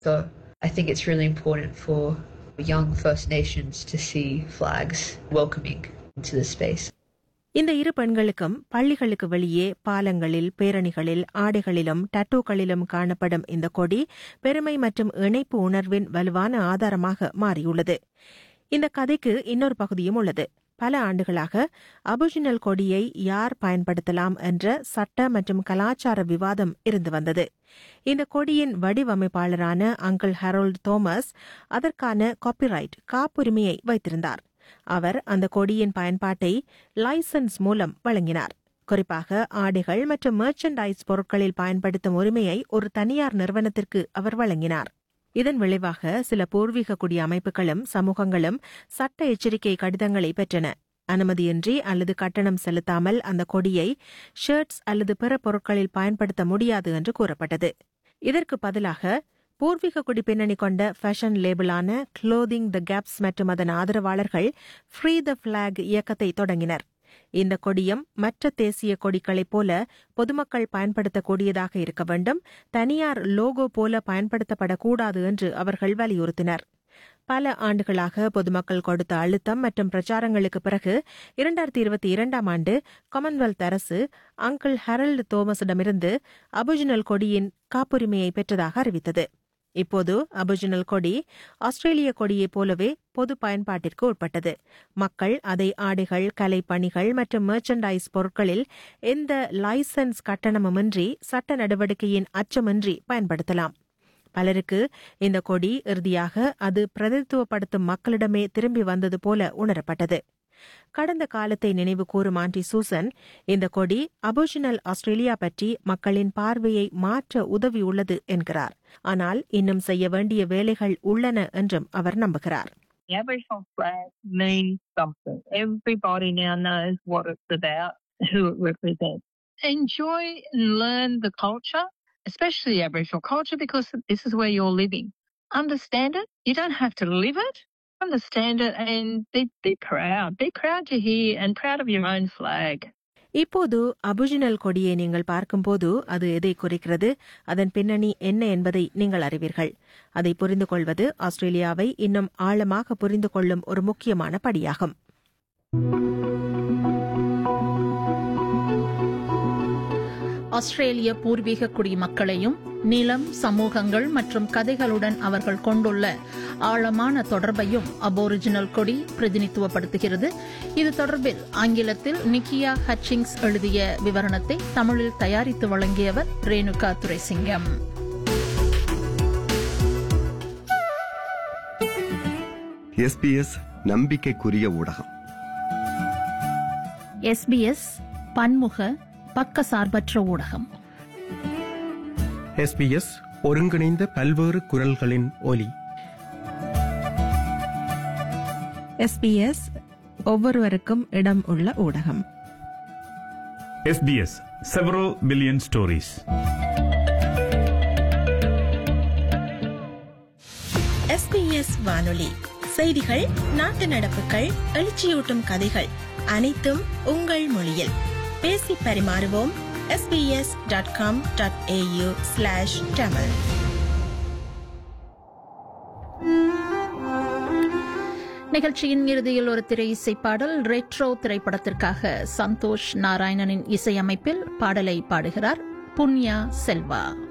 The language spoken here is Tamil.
So I think it's really important for young First Nations to see flags welcoming into the space. இந்த இரு பெண்களுக்கும் பள்ளிகளுக்கு வெளியே பாலங்களில் பேரணிகளில் ஆடைகளிலும் டட்டூக்களிலும் காணப்படும் இந்த கொடி பெருமை மற்றும் இணைப்பு உணர்வின் வலுவான ஆதாரமாக மாறியுள்ளது இந்த கதைக்கு இன்னொரு பகுதியும் உள்ளது பல ஆண்டுகளாக அபுஜினல் கொடியை யார் பயன்படுத்தலாம் என்ற சட்ட மற்றும் கலாச்சார விவாதம் இருந்து வந்தது இந்த கொடியின் வடிவமைப்பாளரான அங்கிள் ஹரோல்ட் தோமஸ் அதற்கான காப்பிரைட் காப்புரிமையை வைத்திருந்தார் அவர் அந்த கொடியின் பயன்பாட்டை லைசன்ஸ் மூலம் வழங்கினார் குறிப்பாக ஆடைகள் மற்றும் மெர்ச்சன்டைஸ் பொருட்களில் பயன்படுத்தும் உரிமையை ஒரு தனியார் நிறுவனத்திற்கு அவர் வழங்கினார் இதன் விளைவாக சில பூர்வீக குடி அமைப்புகளும் சமூகங்களும் சட்ட எச்சரிக்கை கடிதங்களை பெற்றன அனுமதியின்றி அல்லது கட்டணம் செலுத்தாமல் அந்த கொடியை ஷர்ட்ஸ் அல்லது பிற பொருட்களில் பயன்படுத்த முடியாது என்று கூறப்பட்டது இதற்கு பதிலாக பூர்வீக குடி பின்னணி கொண்ட ஃபேஷன் லேபிளான க்ளோதிங் த கேப்ஸ் மற்றும் அதன் ஆதரவாளர்கள் ஃப்ரீ த பிளாக் இயக்கத்தை தொடங்கினர் இந்த கொடியும் மற்ற தேசிய கொடிகளைப் போல பொதுமக்கள் பயன்படுத்தக்கூடியதாக இருக்க வேண்டும் தனியார் லோகோ போல பயன்படுத்தப்படக்கூடாது என்று அவர்கள் வலியுறுத்தினர் பல ஆண்டுகளாக பொதுமக்கள் கொடுத்த அழுத்தம் மற்றும் பிரச்சாரங்களுக்கு பிறகு இரண்டாயிரத்தி இருபத்தி இரண்டாம் ஆண்டு காமன்வெல்த் அரசு அங்கிள் ஹரல்ட் தோமஸிடமிருந்து அபுஜினல் கொடியின் காப்புரிமையை பெற்றதாக அறிவித்தது இப்போது அபுஜினல் கொடி ஆஸ்திரேலிய கொடியைப் போலவே பொது பயன்பாட்டிற்கு உட்பட்டது மக்கள் அதை ஆடைகள் கலைப்பணிகள் மற்றும் மெர்ச்சன்டைஸ் பொருட்களில் எந்த லைசன்ஸ் கட்டணமுமின்றி சட்ட நடவடிக்கையின் அச்சமின்றி பயன்படுத்தலாம் பலருக்கு இந்த கொடி இறுதியாக அது பிரதித்துவப்படுத்தும் மக்களிடமே திரும்பி வந்தது போல உணரப்பட்டது கடந்த காலத்தை நினைவு கூறும் ஆண்டி சூசன் இந்த கொடி அபோஷனல் ஆஸ்திரேலியா பற்றி மக்களின் பார்வையை மாற்ற உதவியுள்ளது என்கிறார் ஆனால் இன்னும் செய்ய வேண்டிய வேலைகள் உள்ளன என்றும் அவர் நம்புகிறார் The Aboriginal flag means something. Everybody now knows what it's about, who it represents. Enjoy and learn the culture, especially the Aboriginal culture, because this is where you're living. Understand it. You don't have to live it. Understand it and be, be proud. Be proud you're here and proud of your own flag. இப்போது அபுஜினல் கொடியை நீங்கள் பார்க்கும்போது அது எதை குறிக்கிறது அதன் பின்னணி என்ன என்பதை நீங்கள் அறிவீர்கள் அதை புரிந்து கொள்வது ஆஸ்திரேலியாவை இன்னும் ஆழமாக புரிந்து கொள்ளும் ஒரு முக்கியமான படியாகும் ஆஸ்திரேலிய பூர்வீக குடிமக்களையும் நிலம் சமூகங்கள் மற்றும் கதைகளுடன் அவர்கள் கொண்டுள்ள ஆழமான தொடர்பையும் அபோரிஜினல் கொடி பிரதிநிதித்துவப்படுத்துகிறது இது தொடர்பில் ஆங்கிலத்தில் நிக்கியா ஹட்சிங்ஸ் எழுதிய விவரணத்தை தமிழில் தயாரித்து வழங்கியவர் ரேணுகா துரைசிங்கம் எஸ்பிஎஸ் நம்பிக்கைக்குரிய ஊடகம் எஸ்பிஎஸ் பன்முக பக்கசார்பற்ற ஊடகம் எஸ்பிஎஸ் ஒருங்கிணைந்த பல்வேறு குரல்களின் ஒலி எஸ்பிஎஸ் ஒவ்வொருவருக்கும் இடம் உள்ள ஊடகம் SBS several billion stories. SBS வானொலி செய்திகள் நாட்டு நடப்புகள் எழுச்சியூட்டும் கதைகள் அனைத்தும் உங்கள் மொழியில் பேசி பரிமாறுவோம் SBS dot com dot AU slash Tamil நிகழ்ச்சியின் இறுதியில் ஒரு திரை இசை பாடல் ரெட்ரோ திரைப்படத்திற்காக சந்தோஷ் நாராயணனின் இசையமைப்பில் பாடலை பாடுகிறார் புண்ணியா செல்வா